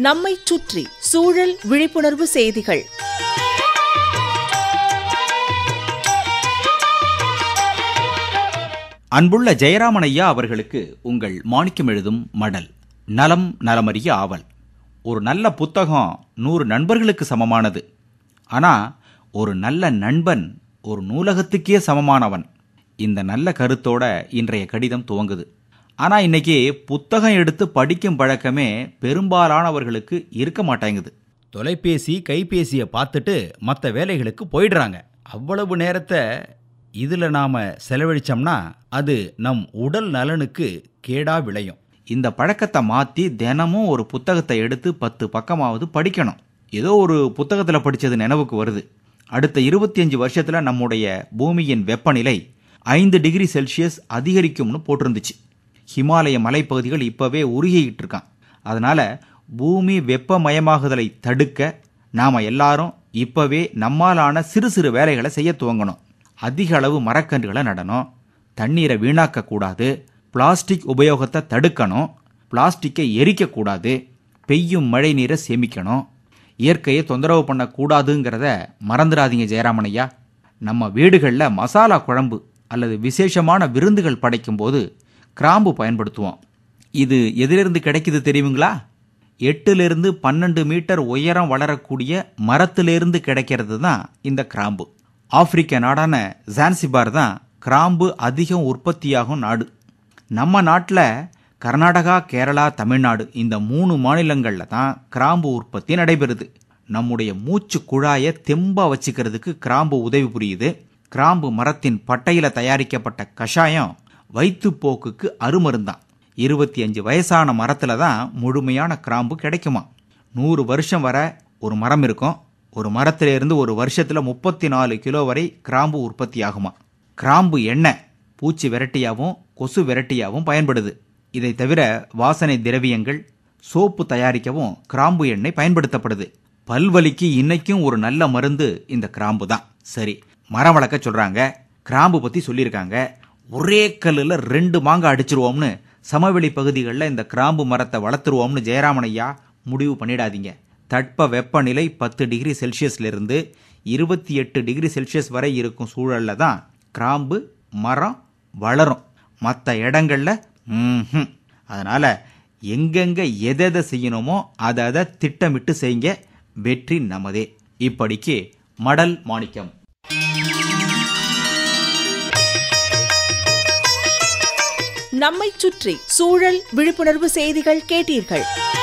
நம்மைச் சுற்றி சூழல் விழிப்புணர்வு செய்திகள் அன்புள்ள ஜெயராமன் ஐயா அவர்களுக்கு உங்கள் மாணிக்கம் எழுதும் மடல் நலம் நலமறிய ஆவல் ஒரு நல்ல புத்தகம் நூறு நண்பர்களுக்கு சமமானது ஆனா ஒரு நல்ல நண்பன் ஒரு நூலகத்துக்கே சமமானவன் இந்த நல்ல கருத்தோட இன்றைய கடிதம் துவங்குது ஆனா இன்னைக்கு புத்தகம் எடுத்து படிக்கும் பழக்கமே பெரும்பாலானவர்களுக்கு இருக்க மாட்டேங்குது தொலைபேசி கைபேசியை பார்த்துட்டு மற்ற வேலைகளுக்கு போயிடுறாங்க அவ்வளவு நேரத்தை இதில் நாம் செலவழிச்சோம்னா அது நம் உடல் நலனுக்கு கேடா விளையும் இந்த பழக்கத்தை மாற்றி தினமும் ஒரு புத்தகத்தை எடுத்து பத்து பக்கமாவது படிக்கணும் ஏதோ ஒரு புத்தகத்தில் படித்தது நினைவுக்கு வருது அடுத்த இருபத்தி அஞ்சு வருஷத்தில் நம்முடைய பூமியின் வெப்பநிலை ஐந்து டிகிரி செல்சியஸ் அதிகரிக்கும்னு போட்டிருந்துச்சு ஹிமாலய மலைப்பகுதிகள் இப்போவே உருகிக்கிட்டு இருக்கான் அதனால் பூமி வெப்பமயமாகுதலை தடுக்க நாம் எல்லாரும் இப்போவே நம்மாலான சிறு சிறு வேலைகளை செய்ய துவங்கணும் அதிக அளவு மரக்கன்றுகளை நடணும் தண்ணீரை வீணாக்கக்கூடாது பிளாஸ்டிக் உபயோகத்தை தடுக்கணும் பிளாஸ்டிக்கை எரிக்கக்கூடாது பெய்யும் மழை நீரை சேமிக்கணும் இயற்கையை தொந்தரவு பண்ணக்கூடாதுங்கிறத மறந்துடாதீங்க ஜெயராமனையா நம்ம வீடுகளில் மசாலா குழம்பு அல்லது விசேஷமான விருந்துகள் படைக்கும்போது கிராம்பு பயன்படுத்துவோம் இது எதிலிருந்து கிடைக்குது தெரியுங்களா எட்டுலேருந்து பன்னெண்டு மீட்டர் உயரம் வளரக்கூடிய மரத்திலிருந்து கிடைக்கிறது தான் இந்த கிராம்பு ஆப்பிரிக்க நாடான ஜான்சிபார் தான் கிராம்பு அதிகம் உற்பத்தியாகும் நாடு நம்ம நாட்டில் கர்நாடகா கேரளா தமிழ்நாடு இந்த மூணு மாநிலங்களில் தான் கிராம்பு உற்பத்தி நடைபெறுது நம்முடைய மூச்சு குழாயை தெம்பா வச்சுக்கிறதுக்கு கிராம்பு உதவி புரியுது கிராம்பு மரத்தின் பட்டையில தயாரிக்கப்பட்ட கஷாயம் வயிற்றுப்போக்குக்கு அருமருந்தான் இருபத்தி அஞ்சு வயசான மரத்துல தான் முழுமையான கிராம்பு கிடைக்குமா நூறு வருஷம் வரை ஒரு மரம் இருக்கும் ஒரு மரத்துல இருந்து ஒரு வருஷத்துல முப்பத்தி நாலு கிலோ வரை கிராம்பு உற்பத்தி ஆகுமா கிராம்பு எண்ணெய் பூச்சி விரட்டியாவும் கொசு விரட்டியாவும் பயன்படுது இதை தவிர வாசனை திரவியங்கள் சோப்பு தயாரிக்கவும் கிராம்பு எண்ணெய் பயன்படுத்தப்படுது பல்வலிக்கு இன்னைக்கும் ஒரு நல்ல மருந்து இந்த கிராம்பு தான் சரி மரம் வளர்க்க சொல்றாங்க கிராம்பு பத்தி சொல்லியிருக்காங்க ஒரே கல்லுல ரெண்டு மாங்காய் அடிச்சிருவோம்னு சமவெளி பகுதிகளில் இந்த கிராம்பு மரத்தை வளர்த்துருவோம்னு ஜெயராமன் ஐயா முடிவு பண்ணிடாதீங்க தட்ப வெப்பநிலை பத்து டிகிரி செல்சியஸ்ல இருந்து இருபத்தி எட்டு டிகிரி செல்சியஸ் வரை இருக்கும் சூழல்ல தான் கிராம்பு மரம் வளரும் மற்ற இடங்கள்ல ம்ஹும். அதனால எங்கெங்க எதை எதை செய்யணுமோ அதை அதை திட்டமிட்டு செய்யுங்க வெற்றி நமதே இப்படிக்கு மடல் மாணிக்கம் நம்மைச் சுற்றி சூழல் விழிப்புணர்வு செய்திகள் கேட்டீர்கள்